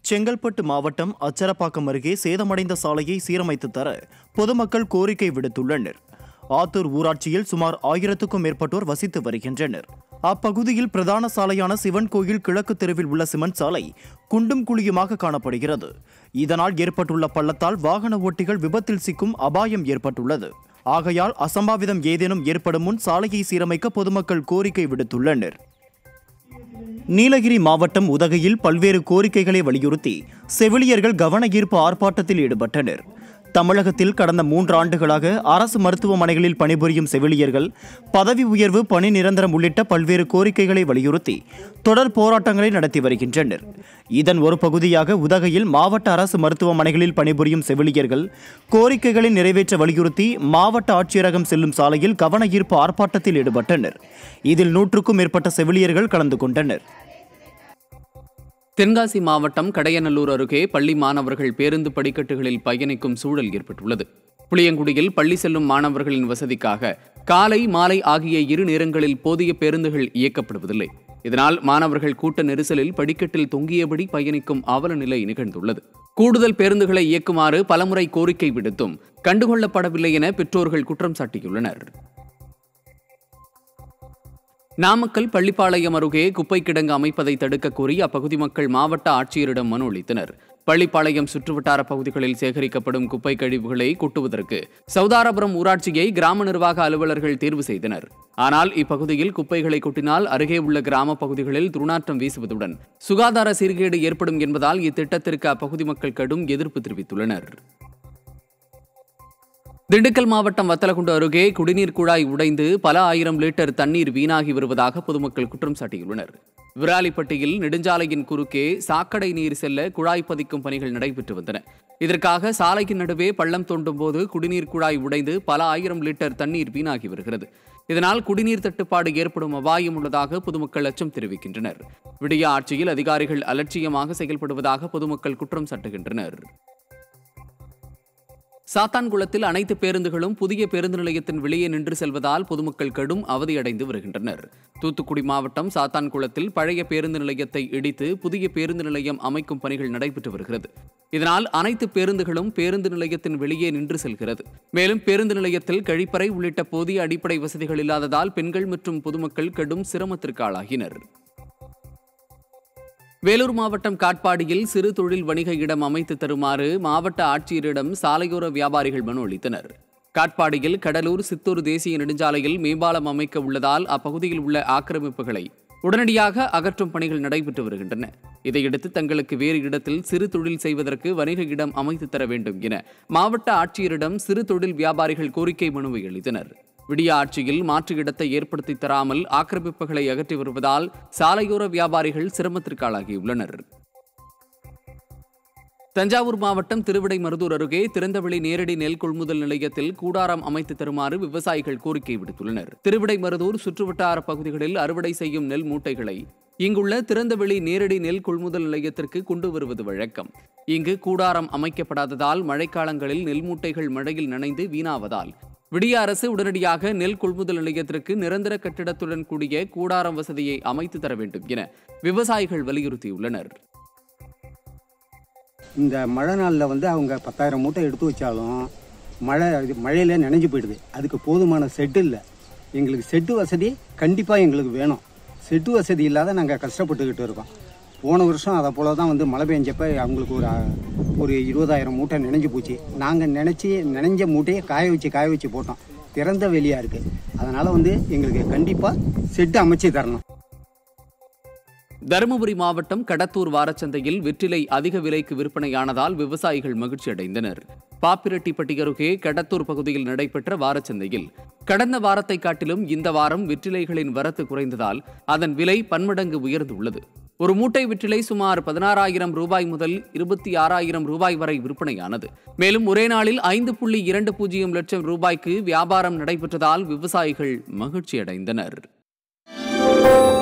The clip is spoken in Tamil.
செங்கல்பட்டு மாவட்டம் அச்சரப்பாக்கம் அருகே சேதமடைந்த சாலையை சீரமைத்து தர பொதுமக்கள் கோரிக்கை விடுத்துள்ளனர் ஆத்தூர் ஊராட்சியில் சுமார் ஆயிரத்துக்கும் மேற்பட்டோர் வசித்து வருகின்றனர் அப்பகுதியில் பிரதான சாலையான சிவன் கோயில் கிழக்கு தெருவில் உள்ள சிமெண்ட் சாலை குண்டும் குழியுமாக காணப்படுகிறது இதனால் ஏற்பட்டுள்ள பள்ளத்தால் வாகன ஓட்டிகள் விபத்தில் சிக்கும் அபாயம் ஏற்பட்டுள்ளது ஆகையால் அசம்பாவிதம் ஏதேனும் ஏற்படும் முன் சாலையை சீரமைக்க பொதுமக்கள் கோரிக்கை விடுத்துள்ளனர் நீலகிரி மாவட்டம் உதகையில் பல்வேறு கோரிக்கைகளை வலியுறுத்தி செவிலியர்கள் கவன ஈர்ப்பு ஆர்ப்பாட்டத்தில் ஈடுபட்டனர் தமிழகத்தில் கடந்த மூன்று ஆண்டுகளாக அரசு மருத்துவமனைகளில் பணிபுரியும் செவிலியர்கள் பதவி உயர்வு பணி நிரந்தரம் உள்ளிட்ட பல்வேறு கோரிக்கைகளை வலியுறுத்தி தொடர் போராட்டங்களை நடத்தி வருகின்றனர் இதன் ஒரு பகுதியாக உதகையில் மாவட்ட அரசு மருத்துவமனைகளில் பணிபுரியும் செவிலியர்கள் கோரிக்கைகளை நிறைவேற்ற வலியுறுத்தி மாவட்ட ஆட்சியரகம் செல்லும் சாலையில் கவன ஈர்ப்பு ஆர்ப்பாட்டத்தில் ஈடுபட்டனர் இதில் நூற்றுக்கும் மேற்பட்ட செவிலியர்கள் கலந்து கொண்டனர் தென்காசி மாவட்டம் கடையநல்லூர் அருகே பள்ளி மாணவர்கள் பேருந்து படிக்கட்டுகளில் பயணிக்கும் சூழல் ஏற்பட்டுள்ளது புளியங்குடியில் பள்ளி செல்லும் மாணவர்களின் வசதிக்காக காலை மாலை ஆகிய இரு நேரங்களில் போதிய பேருந்துகள் இயக்கப்படுவதில்லை இதனால் மாணவர்கள் கூட்ட நெரிசலில் படிக்கட்டில் தொங்கியபடி பயணிக்கும் அவல நிலை நிகழ்ந்துள்ளது கூடுதல் பேருந்துகளை இயக்குமாறு பலமுறை கோரிக்கை விடுத்தும் கண்டுகொள்ளப்படவில்லை என பெற்றோர்கள் குற்றம் சாட்டியுள்ளனர் நாமக்கல் பள்ளிப்பாளையம் அருகே குப்பை கிடங்கு அமைப்பதை தடுக்க கோரி அப்பகுதி மக்கள் மாவட்ட ஆட்சியரிடம் மனு அளித்தனர் பள்ளிப்பாளையம் சுற்றுவட்டார பகுதிகளில் சேகரிக்கப்படும் குப்பை கழிவுகளை கொட்டுவதற்கு சௌதாரபுரம் ஊராட்சியை கிராம நிர்வாக அலுவலர்கள் தேர்வு செய்தனர் ஆனால் இப்பகுதியில் குப்பைகளை கொட்டினால் அருகே உள்ள கிராம பகுதிகளில் துர்நாற்றம் வீசுவதுடன் சுகாதார சீர்கேடு ஏற்படும் என்பதால் இத்திட்டத்திற்கு அப்பகுதி மக்கள் கடும் எதிர்ப்பு தெரிவித்துள்ளனர் திண்டுக்கல் மாவட்டம் வத்தலகுண்டு அருகே குடிநீர் குழாய் உடைந்து பல ஆயிரம் லிட்டர் தண்ணீர் வீணாகி வருவதாக பொதுமக்கள் குற்றம் சாட்டியுள்ளனர் விராலிப்பட்டியில் நெடுஞ்சாலையின் குறுக்கே சாக்கடை நீர் செல்ல குழாய் பதிக்கும் பணிகள் நடைபெற்று வந்தன இதற்காக சாலையின் நடுவே பள்ளம் தோண்டும் போது குடிநீர் குழாய் உடைந்து பல ஆயிரம் லிட்டர் தண்ணீர் வீணாகி வருகிறது இதனால் குடிநீர் தட்டுப்பாடு ஏற்படும் அபாயம் உள்ளதாக பொதுமக்கள் அச்சம் தெரிவிக்கின்றனர் விடிய ஆட்சியில் அதிகாரிகள் அலட்சியமாக செயல்படுவதாக பொதுமக்கள் குற்றம் சாட்டுகின்றனர் சாத்தான்குளத்தில் அனைத்து பேருந்துகளும் புதிய பேருந்து நிலையத்தின் வெளியே நின்று செல்வதால் பொதுமக்கள் கடும் அவதியடைந்து வருகின்றனர் தூத்துக்குடி மாவட்டம் சாத்தான்குளத்தில் பழைய பேருந்து நிலையத்தை இடித்து புதிய பேருந்து நிலையம் அமைக்கும் பணிகள் நடைபெற்று வருகிறது இதனால் அனைத்து பேருந்துகளும் பேருந்து நிலையத்தின் வெளியே நின்று செல்கிறது மேலும் பேருந்து நிலையத்தில் கழிப்பறை உள்ளிட்ட போதிய அடிப்படை வசதிகள் இல்லாததால் பெண்கள் மற்றும் பொதுமக்கள் கடும் சிரமத்திற்கு ஆளாகினர் வேலூர் மாவட்டம் காட்பாடியில் சிறு தொழில் வணிக இடம் அமைத்து தருமாறு மாவட்ட ஆட்சியரிடம் சாலையோர வியாபாரிகள் மனு அளித்தனர் காட்பாடியில் கடலூர் சித்தூர் தேசிய நெடுஞ்சாலையில் மேம்பாலம் அமைக்க உள்ளதால் அப்பகுதியில் உள்ள ஆக்கிரமிப்புகளை உடனடியாக அகற்றும் பணிகள் நடைபெற்று வருகின்றன இதையடுத்து தங்களுக்கு வேறு இடத்தில் சிறு தொழில் செய்வதற்கு வணிக இடம் அமைத்து தர வேண்டும் என மாவட்ட ஆட்சியரிடம் சிறு தொழில் வியாபாரிகள் கோரிக்கை மனுவை அளித்தனர் விடிய ஆட்சியில் மாற்று இடத்தை ஏற்படுத்தி தராமல் ஆக்கிரமிப்புகளை அகற்றி வருவதால் சாலையோர வியாபாரிகள் சிரமத்திற்கு ஆளாகியுள்ளனர் தஞ்சாவூர் மாவட்டம் திருவிடைமருதூர் அருகே திறந்தவெளி நேரடி நெல் கொள்முதல் நிலையத்தில் கூடாரம் அமைத்து தருமாறு விவசாயிகள் கோரிக்கை விடுத்துள்ளனர் திருவிடைமருதூர் சுற்றுவட்டார பகுதிகளில் அறுவடை செய்யும் நெல் மூட்டைகளை இங்குள்ள திறந்தவெளி நேரடி நெல் கொள்முதல் நிலையத்திற்கு கொண்டு வருவது வழக்கம் இங்கு கூடாரம் அமைக்கப்படாததால் மழைக்காலங்களில் நெல் மூட்டைகள் மழையில் நனைந்து வீணாவதால் விடிய அரசு உடனடியாக நெல் கொள்முதல் நிலையத்திற்கு நிரந்தர கட்டிடத்துடன் கூடிய கூடாரம் வசதியை அமைத்து தர வேண்டும் என விவசாயிகள் வலியுறுத்தியுள்ளனர் இந்த மழை நாளில் வந்து அவங்க பத்தாயிரம் மூட்டை எடுத்து வச்சாலும் மழை இது மழையில நனைஞ்சு போயிடுது அதுக்கு போதுமான செட்டு இல்லை எங்களுக்கு செட்டு வசதி கண்டிப்பாக எங்களுக்கு வேணும் செட்டு வசதி இல்லாத நாங்கள் கஷ்டப்பட்டுக்கிட்டு இருக்கோம் போன வருஷம் அதை போல தான் வந்து மழை பெஞ்சப்ப அவங்களுக்கு ஒரு அஹ், ஒரு இருபதாயிரம் மூட்டை நினைஞ்சு போச்சு நாங்கள் நினச்சி நினைஞ்ச மூட்டையை காய வச்சு காய வச்சு போட்டோம் திறந்த வெளியாக இருக்குது அதனால் வந்து எங்களுக்கு கண்டிப்பாக செட்டு அமைச்சு தரணும் தருமபுரி மாவட்டம் கடத்தூர் வாரச்சந்தையில் வெற்றிலை அதிக விலைக்கு விற்பனையானதால் விவசாயிகள் மகிழ்ச்சி அடைந்தனர் பாப்பிரெட்டிப்பட்டி அருகே கடத்தூர் பகுதியில் நடைபெற்ற வாரச்சந்தையில் கடந்த வாரத்தை காட்டிலும் இந்த வாரம் வெற்றிலைகளின் வரத்து குறைந்ததால் அதன் விலை பன்மடங்கு உயர்ந்துள்ளது ஒரு மூட்டை வெற்றிலை சுமார் பதினாறாயிரம் ரூபாய் முதல் இருபத்தி ஆறாயிரம் ரூபாய் வரை விற்பனையானது மேலும் ஒரே நாளில் ஐந்து புள்ளி இரண்டு பூஜ்ஜியம் லட்சம் ரூபாய்க்கு வியாபாரம் நடைபெற்றதால் விவசாயிகள் மகிழ்ச்சி அடைந்தனர்